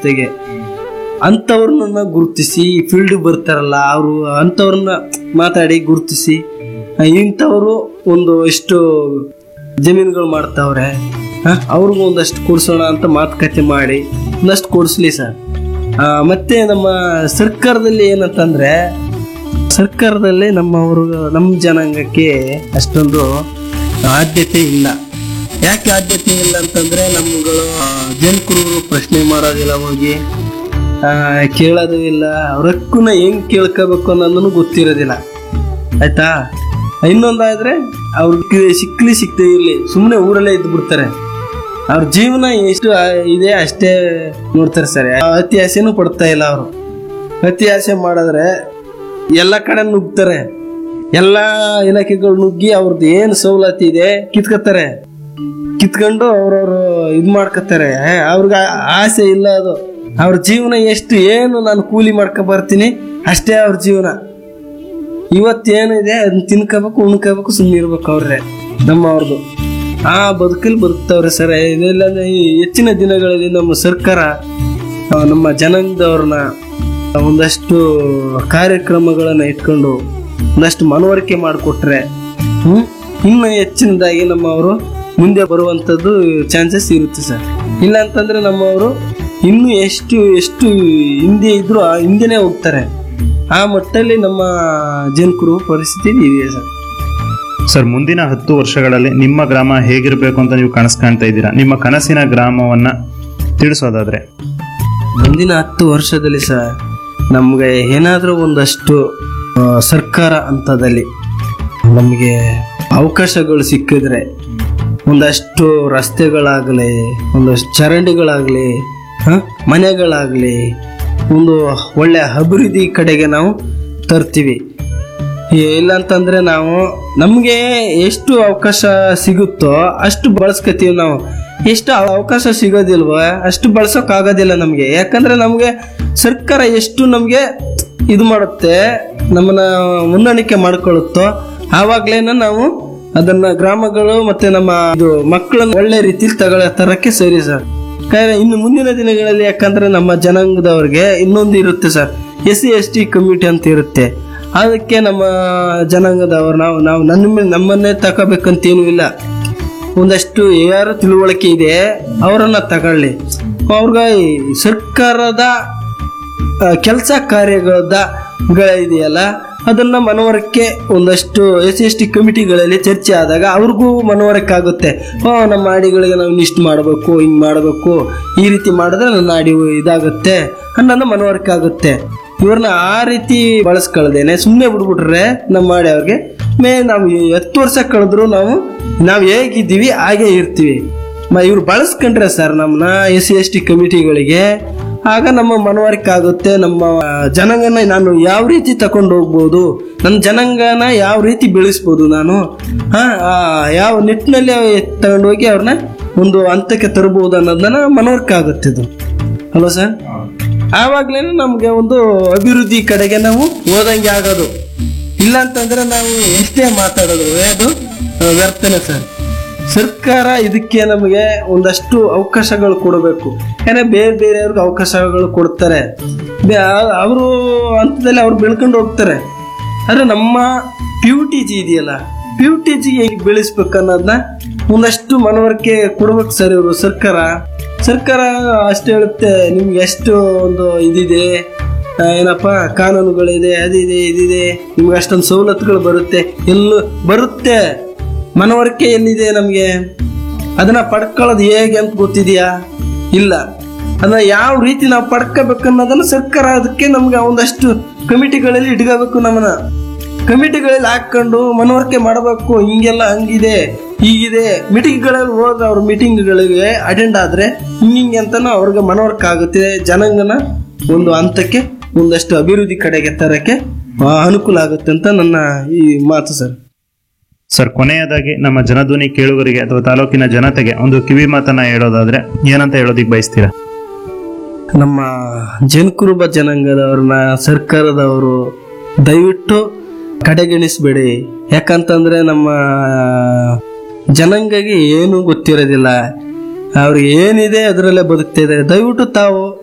ವ್ಯವಸ್ಥೆಗೆ ಅಂಥವ್ರನ್ನ ಗುರುತಿಸಿ ಫೀಲ್ಡ್ ಬರ್ತಾರಲ್ಲ ಅವರು ಅಂಥವ್ರನ್ನ ಮಾತಾಡಿ ಗುರುತಿಸಿ ಇಂಥವ್ರು ಒಂದು ಇಷ್ಟು ಜಮೀನುಗಳು ಮಾಡ್ತಾವ್ರೆ ಹ? ಅವ್ರಿಗೂ ಒಂದಷ್ಟು ಕೊಡ್ಸೋಣ ಅಂತ ಮಾತುಕತೆ ಮಾಡಿ ಒಂದಷ್ಟು ಕೊಡಿಸ್ಲಿ ಸರ್ ಆ, ಮತ್ತೆ ನಮ್ಮ ಸರ್ಕಾರದಲ್ಲಿ ಏನಂತಂದ್ರೆ ಸರ್ಕಾರದಲ್ಲಿ ನಮ್ಮವರು ನಮ್ಮ ಜನಾಂಗಕ್ಕೆ ಅಷ್ಟೊಂದು ಆದ್ಯತೆ ಇಲ್ಲ ಯಾಕೆ ಆದ್ಯತೆ ಇಲ್ಲ ಅಂತಂದ್ರೆ ನಮ್ಗಳು ಜನಕರು ಪ್ರಶ್ನೆ ಮಾಡೋದಿಲ್ಲ ಹೋಗಿ ಆ, ಕೇಳೋದು ಇಲ್ಲ ಅವ್ರ ಹಕ್ಕನ್ನ ಹೆಂಗ್ ಕೇಳ್ಕೋಬೇಕು ಅನ್ನೋದನ್ನು ಗೊತ್ತಿರೋದಿಲ್ಲ ಆಯ್ತಾ ಇನ್ನೊಂದಾದ್ರೆ ಅವ್ರಿಗೆ ಸಿಕ್ಲಿ ಸಿಕ್ಕದೇ ಇರಲಿ ಸುಮ್ಮನೆ ಊರಲ್ಲೇ ಇದ್ದು ಬಿಡ್ತಾರೆ ಅವ್ರ ಜೀವನ ಎಷ್ಟು ಆ, ಇದೆ ಅಷ್ಟೇ ನೋಡ್ತಾರೆ ಸರ್ ಅತಿ ಆಸೆನೂ ಪಡ್ತಾ ಇಲ್ಲ ಅವರು ಅತಿ ಆಸೆ ಮಾಡಿದ್ರೆ ಎಲ್ಲ ಕಡೆ ನುಗ್ತಾರೆ ಎಲ್ಲ ಇಲಾಖೆಗಳು ನುಗ್ಗಿ ಅವ್ರದ್ದು ಏನು ಸವಲತ್ತು ಇದೆ ಕಿತ್ಕೋತಾರೆ ಕಿತ್ಕೊಂಡು ಅವ್ರವ್ರು ಇದು ಮಾಡ್ಕೋತಾರೆ ಅವ್ರಿಗೆ ಆ- ಆಸೆ ಇಲ್ಲ ಅದು ಅವ್ರ ಜೀವನ ಎಷ್ಟು ಏನು ನಾನು ಕೂಲಿ ಮಾಡ್ಕೊ ಬರ್ತೀನಿ ಅಷ್ಟೇ ಅವ್ರ ಜೀವನ ಇವತ್ತೇನಿದೆ ಅದನ್ನ ತಿನ್ಕೋಬೇಕು ಉಣ್ಕೋಬೇಕು ಸುಮ್ಮನೆ ಇರ್ಬೇಕು ಅವ್ರೆ ನಮ್ಮ ಅವ್ರದ್ದು ಆ ಬದುಕಲ್ಲಿ ಬದುಕ್ತವ್ರೆ ಸರ್ ಇದೆಲ್ಲ ಈ ಹೆಚ್ಚಿನ ದಿನಗಳಲ್ಲಿ ನಮ್ಮ ಸರ್ಕಾರ ಆ, ನಮ್ಮ ಜನಾಂಗದವ್ರನ್ನ ಒಂದಷ್ಟು ಕಾರ್ಯಕ್ರಮಗಳನ್ನ ಇಟ್ಕೊಂಡು ಒಂದಷ್ಟು ಮನವರಿಕೆ ಮಾಡಿಕೊಟ್ರೆ ಹ್ಮ್ ಇನ್ನು ಹೆಚ್ಚಿನದಾಗಿ ನಮ್ಮವರು ಮುಂದೆ ಬರುವಂಥದ್ದು ಚಾನ್ಸಸ್ ಇರುತ್ತೆ ಸರ್ ಇಲ್ಲ ಅಂತಂದ್ರೆ ನಮ್ಮವರು ಇನ್ನು ಎಷ್ಟು ಎಷ್ಟು ಹಿಂದೆ ಇದ್ರು ಆ ಹಿಂದೆನೇ ಹೋಗ್ತಾರೆ ಆ ಮಟ್ಟಲ್ಲಿ ನಮ್ಮ ಜನಕರು ಪರಿಸ್ಥಿತಿ ಇದೆ ಸರ್ ಸರ್ ಮುಂದಿನ ಹತ್ತು ವರ್ಷಗಳಲ್ಲಿ ನಿಮ್ಮ ಗ್ರಾಮ ಹೇಗಿರಬೇಕು ಅಂತ ನೀವು ಕನಸು ಕಾಣ್ತಾ ಇದ್ದೀರಾ ನಿಮ್ಮ ಕನಸಿನ ಗ್ರಾಮವನ್ನ ತಿಳಿಸೋದಾದ್ರೆ ಮುಂದಿನ ಹತ್ತು ವರ್ಷದಲ್ಲಿ ಸಹ ನಮಗೆ ಏನಾದರೂ ಒಂದಷ್ಟು ಆ, ಸರ್ಕಾರ ಹಂತದಲ್ಲಿ ನಮಗೆ ಅವಕಾಶಗಳು ಸಿಕ್ಕಿದ್ರೆ ಒಂದಷ್ಟು ರಸ್ತೆಗಳಾಗಲಿ ಒಂದಷ್ಟು ಚರಂಡಿಗಳಾಗಲಿ ಮನೆಗಳಾಗಲಿ ಒಂದು ಒಳ್ಳೆಯ ಅಭಿವೃದ್ಧಿ ಕಡೆಗೆ ನಾವು ತರ್ತೀವಿ ಇಲ್ಲ ಅಂತಂದ್ರೆ ನಾವು ನಮಗೆ ಎಷ್ಟು ಅವಕಾಶ ಸಿಗುತ್ತೋ ಅಷ್ಟು ಬಳಸ್ಕೊತೀವಿ ನಾವು ಎಷ್ಟು ಅವಕಾಶ ಸಿಗೋದಿಲ್ವೋ ಅಷ್ಟು ಬಳಸೋಕ್ ಆಗೋದಿಲ್ಲ ನಮಗೆ ಯಾಕಂದ್ರೆ ನಮಗೆ ಸರ್ಕಾರ ಎಷ್ಟು ನಮಗೆ ಇದು ಮಾಡುತ್ತೆ ನಮ್ಮನ್ನ ಹೊಂದಾಣಿಕೆ ಮಾಡ್ಕೊಳ್ಳುತ್ತೋ ಆವಾಗ್ಲೇನ ನಾವು ಅದನ್ನ ಗ್ರಾಮಗಳು ಮತ್ತೆ ನಮ್ಮ ಇದು ಮಕ್ಕಳನ್ನ ಒಳ್ಳೆ ರೀತಿಲಿ ತಗೊಳ ತರಕ್ಕೆ ಸರಿ ಸರ್ ಯಾಕಂದ್ರೆ ಇನ್ನು ಮುಂದಿನ ದಿನಗಳಲ್ಲಿ ಯಾಕಂದ್ರೆ ನಮ್ಮ ಜನಾಂಗದವ್ರಿಗೆ ಇನ್ನೊಂದು ಇರುತ್ತೆ sir S C S T community ಅಂತ ಇರುತ್ತೆ ಅದಕ್ಕೆ ನಮ್ಮ ಜನಾಂಗದವರು ನಾವು ನಾವು ನನ್ನ ಮೇಲೆ ನಮ್ಮನ್ನೇ ತಗೋಬೇಕಂತೇನೂ ಇಲ್ಲ ಒಂದಷ್ಟು ಯಾರು ತಿಳುವಳಿಕೆ ಇದೆ ಅವರನ್ನ ತಗೊಳ್ಳಿ ಅವ್ರಿಗೆ ಈ ಸರ್ಕಾರದ ಕೆಲಸ ಕಾರ್ಯಗಳದ ಇದೆಯಲ್ಲ ಅದನ್ನ ಮನವರಿಕೆ ಒಂದಷ್ಟು ಎಸ್ ಎಸ್ ಟಿ ಕಮಿಟಿಗಳಲ್ಲಿ ಚರ್ಚೆ ಆದಾಗ ಅವ್ರಿಗೂ ಮನವರಿಕೆ ಆಗುತ್ತೆ ಓ ನಮ್ಮ ಹಾಡಿಗಳಿಗೆ ನಾವು ಇಷ್ಟು ಮಾಡಬೇಕು ಹಿಂಗೆ ಮಾಡಬೇಕು ಈ ರೀತಿ ಮಾಡಿದ್ರೆ ನನ್ನ ಹಾಡಿ ಇದಾಗುತ್ತೆ ಅನ್ನೋದು ಮನವರಿಕೆ ಆಗುತ್ತೆ ಇವ್ರನ್ನ ಆ ರೀತಿ ಬಳಸ್ಕೊಳ್ದೇನೆ ಸುಮ್ಮನೆ ಬಿಟ್ಬಿಟ್ರೆ ನಮ್ಮ ಮಾಡಿ ಅವ್ರಿಗೆ ಮೇ ನಾವು ಹತ್ತು ವರ್ಷ ಕಳೆದ್ರು ನಾವು ನಾವು ಹೇಗಿದ್ದೀವಿ ಹಾಗೆ ಇರ್ತೀವಿ ಮ ಇವ್ರು ಬಳಸ್ಕೊಂಡ್ರೆ ಸರ್ ನಮ್ಮನ್ನ ಎಸ್ ಸಿ ಎಸ್ ಟಿ ಕಮಿಟಿಗಳಿಗೆ ಆಗ ನಮ್ಮ ಮನವರಿಕೆ ಆಗುತ್ತೆ ನಮ್ಮ ಜನಾಂಗನ ನಾನು ಯಾವ ರೀತಿ ತಕೊಂಡು ಹೋಗ್ಬೋದು ನನ್ನ ಜನಾಂಗನ ಯಾವ ರೀತಿ ಬೆಳೆಸ್ಬೋದು ನಾನು ಹಾ ಆ, ಯಾವ ನಿಟ್ಟಿನಲ್ಲಿ ತಗೊಂಡೋಗಿ ಅವ್ರನ್ನ ಒಂದು ಹಂತಕ್ಕೆ ತರಬಹುದು ಅನ್ನೋದನ್ನ ಮನವರಿಕೆ ಆಗುತ್ತೆ ಇದು ಅಲ್ವಾ ಸರ್ ಆವಾಗ್ಲೇ ನಮ್ಗೆ ಒಂದು ಅಭಿವೃದ್ಧಿ ಕಡೆಗೆ ನಾವು ಹೋದಂಗೆ ಆಗೋದು ಇಲ್ಲ ಅಂತಂದ್ರೆ ನಾವು ಎಷ್ಟೇ ಮಾತಾಡೋದು ಅದು ಆ, ವ್ಯರ್ಥನೆ ಸರ್ ಸರ್ಕಾರ ಇದಕ್ಕೆ ನಮಗೆ ಒಂದಷ್ಟು ಅವಕಾಶಗಳು ಕೊಡಬೇಕು ಯಾಕಂದ್ರೆ ಬೇರೆ ಬೇರೆಯವ್ರಿಗೆ ಅವಕಾಶಗಳು ಕೊಡ್ತಾರೆ ಅವರು ಹಂತದಲ್ಲಿ ಅವ್ರು ಬೆಳ್ಕೊಂಡು ಹೋಗ್ತಾರೆ ಆದ್ರೆ ನಮ್ಮ ಪಿ ಟಿ ಜಿ ಇದೆಯಲ್ಲ ಪಿ ಟಿ ಜಿ ಹೇಗೆ ಬೆಳೆಸ್ಬೇಕು ಅನ್ನೋದನ್ನ ಒಂದಷ್ಟು ಮನವರಿಕೆ ಕೊಡ್ಬೇಕು ಸರ್ ಇವರು ಸರ್ಕಾರ ಸರ್ಕಾರ ಅಷ್ಟು ಹೇಳುತ್ತೆ ನಿಮ್ಗೆ ಎಷ್ಟು ಒಂದು ಇದಿದೆ ಆ, ಏನಪ್ಪ ಕಾನೂನುಗಳಿದೆ ಅದಿದೆ ಇದಿದೆ ನಿಮ್ಗೆ ಅಷ್ಟೊಂದು ಸವಲತ್ತುಗಳು ಬರುತ್ತೆ ಎಲ್ಲೂ ಬರುತ್ತೆ ಮನವರಿಕೆ ಎಲ್ಲಿದೆ ನಮಗೆ ಅದನ್ನ ಪಡ್ಕೊಳ್ಳೋದು ಹೇಗೆ ಅಂತ ಗೊತ್ತಿದೆಯಾ ಇಲ್ಲ ಅದನ್ನ ಯಾವ ರೀತಿ ನಾವು ಪಡ್ಕೋಬೇಕು ಅನ್ನೋದನ್ನ ಸರ್ಕಾರ ಅದಕ್ಕೆ ನಮ್ಗೆ ಒಂದಷ್ಟು ಕಮಿಟಿಗಳಲ್ಲಿ ಇಟ್ಕೋಬೇಕು ನಮ್ಮನ್ನ ಕಮಿಟಿಗಳಲ್ಲಿ ಹಾಕೊಂಡು ಮನವರಿಕೆ ಮಾಡಬೇಕು ಹಿಂಗೆಲ್ಲ ಹಂಗಿದೆ ಹೀಗಿದೆ ಮೀಟಿಂಗ್ಗಳಲ್ಲಿ ಹೋದ್ರೆ ಅವ್ರ ಮೀಟಿಂಗ್ಗಳಿಗೆ ಅಟೆಂಡ್ ಆದ್ರೆ ಹಿಂಗಿಂಗೆ ಅಂತಾನು ಅವ್ರಿಗೆ ಮನವರಿಕೆ ಆಗುತ್ತೆ ಜನಾಂಗನ ಒಂದು ಹಂತಕ್ಕೆ ಒಂದಷ್ಟು ಅಭಿವೃದ್ಧಿ ಕಡೆಗೆ ತರಕ್ಕೆ ಆ, ಅನುಕೂಲ ಆಗುತ್ತೆ ಅಂತ ನನ್ನ ಈ ಮಾತು ಸರ್ ಸರ್ ಕೊನೆಯದಾಗಿ ನಮ್ಮ ಜನಧ್ವನಿ ಕೇಳುಗರಿಗೆ ಅಥವಾ ತಾಲೂಕಿನ ಜನತೆಗೆ ಒಂದು ಕಿವಿ ಮಾತನ್ನ ಹೇಳೋದಾದ್ರೆ ಏನಂತ ಹೇಳೋದಿಕ್ ಬಯಸ್ತೀರಾ ನಮ್ಮ ಜನಕುರುಬ ಜನಾಂಗದವ್ರನ್ನ ಸರ್ಕಾರದವರು ದಯವಿಟ್ಟು ಕಡೆಗಣಿಸ್ಬೇಡಿ ಯಾಕಂತಂದ್ರೆ ನಮ್ಮ ಜನಾಂಗಗೆ ಏನೂ ಗೊತ್ತಿರೋದಿಲ್ಲ ಅವ್ರಿಗೆ ಏನಿದೆ ಅದರಲ್ಲೇ ಬದುಕ್ತಾ ಇದ್ದಾರೆ ದಯವಿಟ್ಟು ತಾವು